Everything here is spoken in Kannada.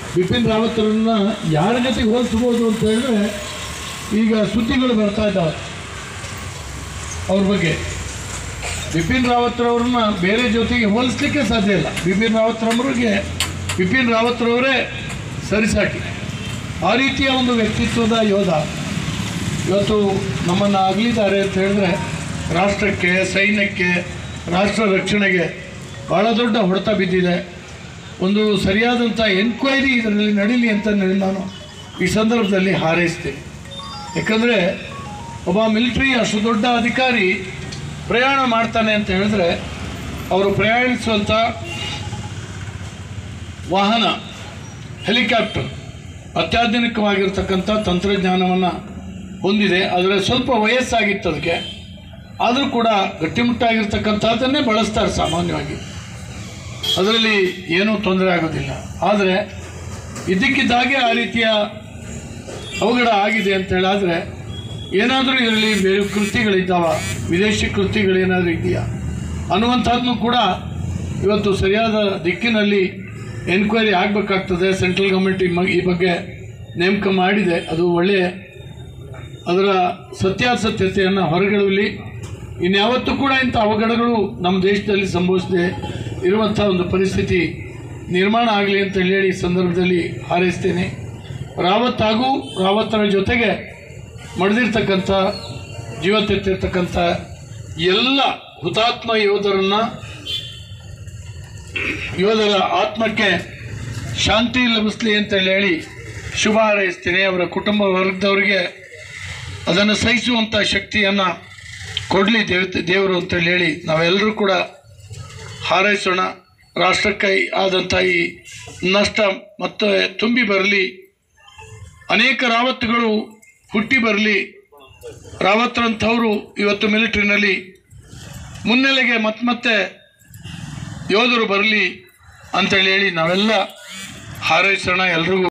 ಬಿಪಿನ್ ರಾವತ್ರನ್ನ ಯಾರ ಜೊತೆಗೆ ಹೋಲಿಸ್ಬೋದು ಅಂತ ಹೇಳಿದ್ರೆ ಈಗ ಸುದ್ದಿಗಳು ಬರ್ತಾ ಇದ್ದಾವೆ ಅವ್ರ ಬಗ್ಗೆ ಬಿಪಿನ್ ರಾವತ್ರವ್ರನ್ನ ಬೇರೆ ಜೊತೆಗೆ ಹೋಲಿಸ್ಲಿಕ್ಕೆ ಸಾಧ್ಯ ಇಲ್ಲ ಬಿಪಿನ್ ರಾವತ್ರವರಿಗೆ ಬಿಪಿನ್ ರಾವತ್ರವರೇ ಸರಿಸಾಟಿ ಆ ರೀತಿಯ ಒಂದು ವ್ಯಕ್ತಿತ್ವದ ಯೋಧ ಇವತ್ತು ನಮ್ಮನ್ನು ಅಗಲಿದ್ದಾರೆ ಅಂತ ಹೇಳಿದ್ರೆ ರಾಷ್ಟ್ರಕ್ಕೆ ಸೈನ್ಯಕ್ಕೆ ರಾಷ್ಟ್ರ ರಕ್ಷಣೆಗೆ ಭಾಳ ದೊಡ್ಡ ಹೊಡೆತ ಬಿದ್ದಿದೆ ಒಂದು ಸರಿಯಾದಂಥ ಎನ್ಕ್ವೈರಿ ಇದರಲ್ಲಿ ನಡೀಲಿ ಅಂತ ನಾನು ಈ ಸಂದರ್ಭದಲ್ಲಿ ಹಾರೈಸ್ತೀನಿ ಯಾಕಂದರೆ ಒಬ್ಬ ಮಿಲಿಟ್ರಿ ಅಷ್ಟು ದೊಡ್ಡ ಅಧಿಕಾರಿ ಪ್ರಯಾಣ ಮಾಡ್ತಾನೆ ಅಂತ ಹೇಳಿದ್ರೆ ಅವರು ಪ್ರಯಾಣಿಸುವಂಥ ವಾಹನ ಹೆಲಿಕಾಪ್ಟರ್ ಅತ್ಯಾಧುನಿಕವಾಗಿರ್ತಕ್ಕಂಥ ತಂತ್ರಜ್ಞಾನವನ್ನು ಹೊಂದಿದೆ ಆದರೆ ಸ್ವಲ್ಪ ವಯಸ್ಸಾಗಿತ್ತು ಅದಕ್ಕೆ ಆದರೂ ಕೂಡ ಗಟ್ಟಿಮುಟ್ಟಾಗಿರ್ತಕ್ಕಂಥದ್ದನ್ನೇ ಬಳಸ್ತಾರೆ ಸಾಮಾನ್ಯವಾಗಿ ಅದರಲ್ಲಿ ಏನೂ ತೊಂದರೆ ಆಗೋದಿಲ್ಲ ಆದರೆ ಇದ್ದಕ್ಕಿದ್ದಾಗೆ ಆ ರೀತಿಯ ಅವಘಡ ಆಗಿದೆ ಅಂತ ಹೇಳಾದರೆ ಏನಾದರೂ ಇದರಲ್ಲಿ ಬೇರೆ ಕೃತಿಗಳಿದ್ದಾವ ವಿದೇಶಿ ಕೃತಿಗಳೇನಾದರೂ ಇದೆಯಾ ಅನ್ನುವಂಥದ್ದನ್ನು ಕೂಡ ಇವತ್ತು ಸರಿಯಾದ ದಿಕ್ಕಿನಲ್ಲಿ ಎನ್ಕ್ವೈರಿ ಆಗಬೇಕಾಗ್ತದೆ ಸೆಂಟ್ರಲ್ ಗೌರ್ಮೆಂಟ್ ಈ ಮ- ಈ ಬಗ್ಗೆ ನೇಮಕ ಮಾಡಿದೆ ಅದು ಒಳ್ಳೆಯ ಅದರ ಸತ್ಯಾಸತ್ಯತೆಯನ್ನು ಹೊರಗಿಡಲಿ ಇನ್ಯಾವತ್ತೂ ಕೂಡ ಇಂಥ ಅವಘಡಗಳು ನಮ್ಮ ದೇಶದಲ್ಲಿ ಸಂಭವಿಸದೆ ಇರುವಂಥ ಒಂದು ಪರಿಸ್ಥಿತಿ ನಿರ್ಮಾಣ ಆಗಲಿ ಅಂತ ಹೇಳಿ ಈ ಸಂದರ್ಭದಲ್ಲಿ ಹಾರೈಸ್ತೇನೆ ರಾವತ್ ಹಾಗೂ ರಾವತ್ತರ ಜೊತೆಗೆ ಮಡಿದಿರ್ತಕ್ಕಂಥ ಜೀವ ತೆತ್ತಿರ್ತಕ್ಕಂಥ ಎಲ್ಲ ಹುತಾತ್ಮ ಯೋಧರನ್ನು ಯೋಧರ ಆತ್ಮಕ್ಕೆ ಶಾಂತಿ ಲಭಿಸಲಿ ಅಂತ ಹೇಳಿ ಶುಭ ಹಾರೈಸ್ತೀನಿ ಅವರ ಕುಟುಂಬ ವರ್ಗದವರಿಗೆ ಅದನ್ನು ಸಹಿಸುವಂಥ ಶಕ್ತಿಯನ್ನು ಕೊಡಲಿ ದೇವ ದೇವರು ಅಂತೇಳಿ ಹೇಳಿ ನಾವೆಲ್ಲರೂ ಕೂಡ ಹಾರೈಸೋಣ ರಾಷ್ಟ್ರಕ್ಕೆ ಆದಂಥ ಈ ನಷ್ಟ ಮತ್ತೆ ತುಂಬಿ ಬರಲಿ ಅನೇಕ ರಾವತ್ತುಗಳು ಹುಟ್ಟಿ ಬರಲಿ ರಾವತ್ರಂಥವರು ಇವತ್ತು ಮಿಲಿಟ್ರಿನಲ್ಲಿ ಮುನ್ನೆಲೆಗೆ ಮತ್ತೆ ಮತ್ತೆ ಯೋಧರು ಬರಲಿ ಅಂತೇಳಿ ಹೇಳಿ ನಾವೆಲ್ಲ ಹಾರೈಸೋಣ ಎಲ್ರಿಗೂ